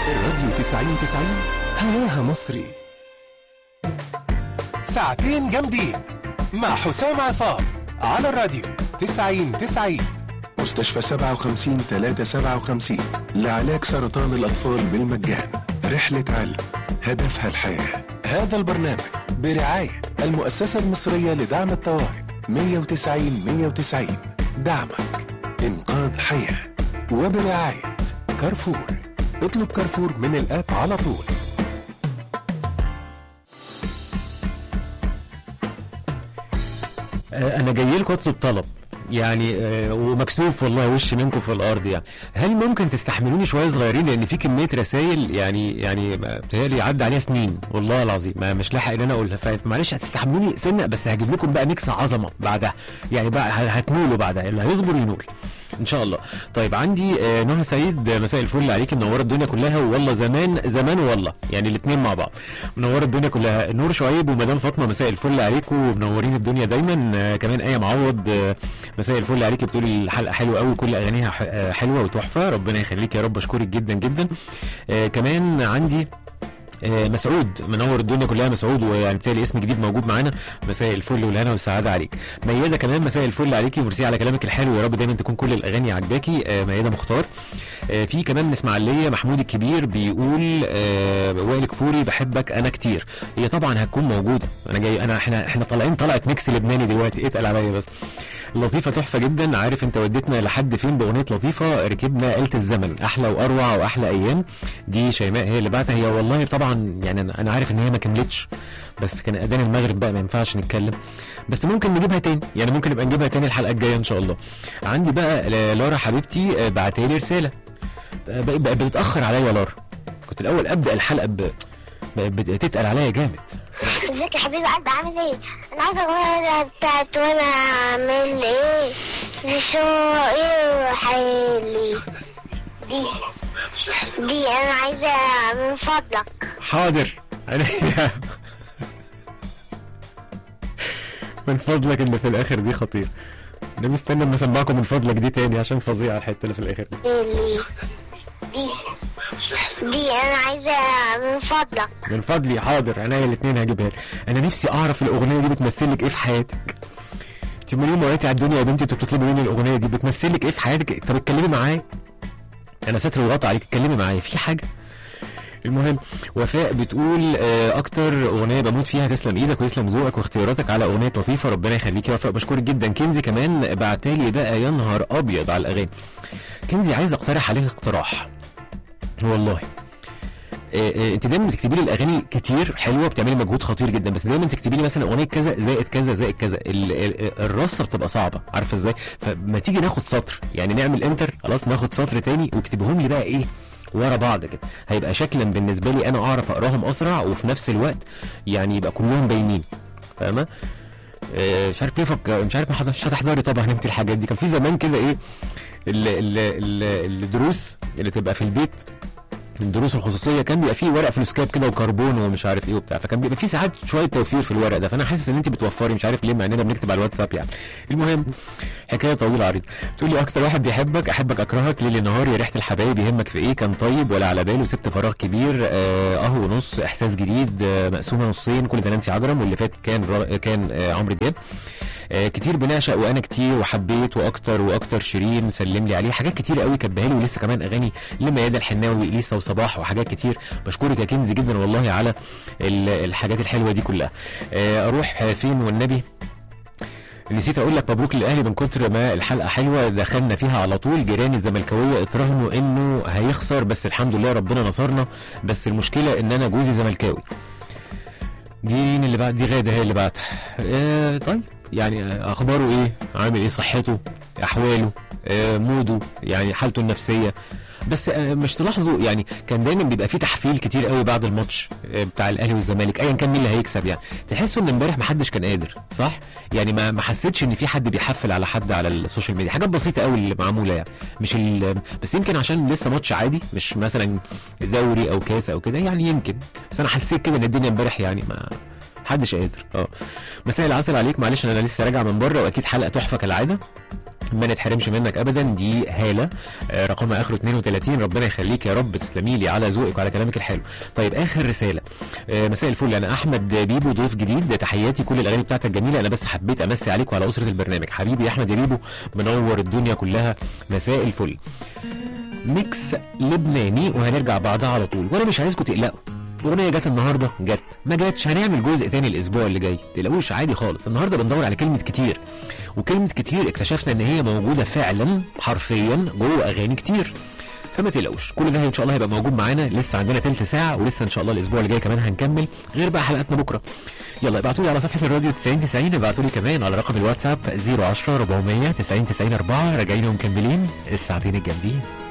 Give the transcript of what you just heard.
الراديو 90 90 هواها مصري ساعتين جامدين مع حسام عصام على الراديو 90 90 مستشفى 57 357 لعلاج سرطان الأطفال بالمجان رحلة علم هدفها الحياة هذا البرنامج برعاية المؤسسة المصرية لدعم الطوارئ 190 190 دعمك إنقاذ حياة وبرعاية كارفور اطلب كارفور من الآب على طول آه، انا جاي لكم اطلب طلب يعني آه، ومكسوف والله وش منكم في الارض يعني هل ممكن تستحملوني شويه صغيرين لان في كميه رسائل يعني يعني ما- بتهيألي عدى عليها سنين والله العظيم ما مش لاحق ان انا اقولها فمعلش هتستحملوني سنه بس هجيب لكم بقى ميكس عظمه بعدها يعني بقى ه- هتنولوا بعدها اللي هيصبر ينول ان شاء الله طيب عندي آه، نهى سعيد آه، مساء الفل عليك منوره الدنيا كلها والله زمان زمان والله يعني الاثنين مع بعض منوره الدنيا كلها نور شعيب ومدام فاطمه مساء الفل عليكم ومنورين الدنيا دايما آه، كمان ايه معوض آه، مساء الفل عليكي بتقولي الحلقه حلوه قوي كل اغانيها ح- آه، حلوه وتحفه ربنا يخليك يا رب اشكرك جدا جدا آه، كمان عندي آه، مسعود منور الدنيا كلها مسعود ويعني بالتالي اسم جديد موجود معانا مساء الفل والهنا والسعاده عليك ميادة كمان مساء الفل عليكي وميرسي على كلامك الحلو يا رب دايما تكون كل الاغاني عجباكي آه، ميادة مختار آه، في كمان من اسماعيليه محمود الكبير بيقول آه، وائل كفوري بحبك انا كتير هي طبعا هتكون موجوده انا جاي انا احنا احنا طالعين طلعه ميكس لبناني دلوقتي اتقل عليا بس لطيفه تحفه جدا عارف انت وديتنا لحد فين باغنيه لطيفه ركبنا آلة الزمن احلى واروع واحلى ايام دي شيماء هي اللي بعتها هي والله طبعا يعني انا أنا عارف ان هي ما كملتش بس كان اذان المغرب بقى ما ينفعش نتكلم بس ممكن نجيبها تاني يعني ممكن نبقى نجيبها تاني الحلقه الجايه ان شاء الله عندي بقى ل- لارا حبيبتي آه، بعتالي رساله آه، بقى بقى بتتاخر عليا لارا كنت الاول ابدا الحلقه ب... بقت بتتقل عليا جامد ازيك يا حبيبي قلبي عامل ايه؟ انا عايزه اغنيه بتاعت وانا اعمل ايه؟ لشو ايه حالي دي دي انا عايزه من فضلك حاضر عينيا. من فضلك اللي في الاخر دي خطير انا مستني اما اسمعكم من فضلك دي تاني عشان فظيعه الحته اللي في الاخر دي حالي دي دي انا عايزه من فضلك من فضلي حاضر عينيا الاثنين هجيبها لك. انا نفسي اعرف الاغنيه دي بتمثل لك ايه في حياتك انت من يوم ما وقعتي على الدنيا يا بنتي انت بتطلبي مني الاغنيه دي بتمثل لك ايه في حياتك طب اتكلمي معايا انا ساتر وغطى عليك اتكلمي معايا في حاجه المهم وفاء بتقول آه، اكتر اغنيه بموت فيها تسلم ايدك ويسلم ذوقك واختياراتك على اغنيه لطيفه ربنا يخليكي يا وفاء بشكرك جدا كنزي كمان بعتالي بقى يا نهار ابيض على الاغاني كنزي عايز اقترح عليك اقتراح والله آه، آه، انت دايما بتكتبي لي الاغاني كتير حلوه بتعملي مجهود خطير جدا بس دايما تكتبي لي مثلا اغنيه كذا زائد كذا زائد كذا ال- ال- الرصه بتبقى صعبه عارفه ازاي فما تيجي ناخد سطر يعني نعمل انتر خلاص ناخد سطر تاني واكتبهم لي بقى ايه ورا بعض كده هيبقى شكلا بالنسبه لي انا اعرف اقراهم اسرع وفي نفس الوقت يعني يبقى كلهم باينين فاهمه آه، مش عارف ليه فك... مش عارف ما حضر- مش هتحضري طبعا انت الحاجات دي كان في زمان كده ايه ال... ال... ال... الدروس اللي تبقى في البيت الدروس الخصوصيه كان بيبقى فيه ورق فلوسكاب كده وكربون ومش عارف ايه وبتاع فكان بيبقى فيه ساعات شويه توفير في الورق ده فانا حاسس ان انت بتوفري مش عارف ليه مع اننا بنكتب على الواتساب يعني المهم حكايه طويله عريضه بتقول لي اكتر واحد بيحبك احبك اكرهك ليل نهار يا ريحه الحبايب يهمك في ايه كان طيب ولا على باله سبت فراغ كبير اه اهو نص احساس جديد آه مقسومه نصين كل ده نانسي عجرم واللي فات كان را... كان آه عمرو دياب آه كتير بنعشق وانا كتير وحبيت واكتر واكتر شيرين سلم لي عليه حاجات كتير قوي كاتبها لي ولسه كمان اغاني لميادة الحناوي واليسا وصباح وحاجات كتير بشكرك يا كنزي جدا والله على ال- الحاجات الحلوه دي كلها آه اروح آه، فين والنبي نسيت اقول لك مبروك للاهلي من كتر ما الحلقه حلوه دخلنا فيها على طول جيراني الزملكاويه اتراهنوا انه هيخسر بس الحمد لله ربنا نصرنا بس المشكله ان انا جوزي زملكاوي دي مين اللي بعد دي غاده هي اللي بعتها آه طيب يعني آه، اخباره ايه عامل ايه صحته احواله آه موده يعني حالته النفسيه بس آه، مش تلاحظوا يعني كان دايما بيبقى في تحفيل كتير قوي بعد الماتش آه، بتاع الاهلي والزمالك ايا كان مين اللي هيكسب يعني تحسوا ان امبارح ما حدش كان قادر صح يعني ما ما حسيتش ان في حد بيحفل على حد على السوشيال ميديا حاجات بسيطه قوي اللي معموله يعني مش ال... بس يمكن عشان لسه ماتش عادي مش مثلا دوري او كاس او كده يعني يمكن بس انا حسيت كده ان الدنيا امبارح يعني ما حدش قادر اه مساء العسل عليك معلش انا لسه راجع من بره واكيد حلقه تحفه كالعاده ما نتحرمش منك ابدا دي هاله آه، رقمها اخره 32 ربنا يخليك يا رب تسلمي لي على ذوقك وعلى كلامك الحلو طيب اخر رساله آه، مساء الفل انا احمد بيبو ضيف جديد تحياتي كل الاغاني بتاعتك جميله انا بس حبيت امسي عليك وعلى اسره البرنامج حبيبي يا احمد يا بيبو منور الدنيا كلها مساء الفل ميكس لبناني وهنرجع بعدها على طول وانا مش عايزكم تقلقوا الاغنيه جت النهارده جت ما جاتش هنعمل جزء تاني الاسبوع اللي جاي تقلقوش عادي خالص النهارده بندور على كلمه كتير وكلمه كتير اكتشفنا ان هي موجوده فعلا حرفيا جوه اغاني كتير فما تقلقوش كل ده ان شاء الله هيبقى موجود معانا لسه عندنا تلت ساعه ولسه ان شاء الله الاسبوع اللي جاي كمان هنكمل غير بقى حلقاتنا بكره يلا ابعتوا لي على صفحه الراديو 90 90 ابعتوا لي كمان على رقم الواتساب 010 400 90 90 4 راجعين ومكملين الساعتين الجامدين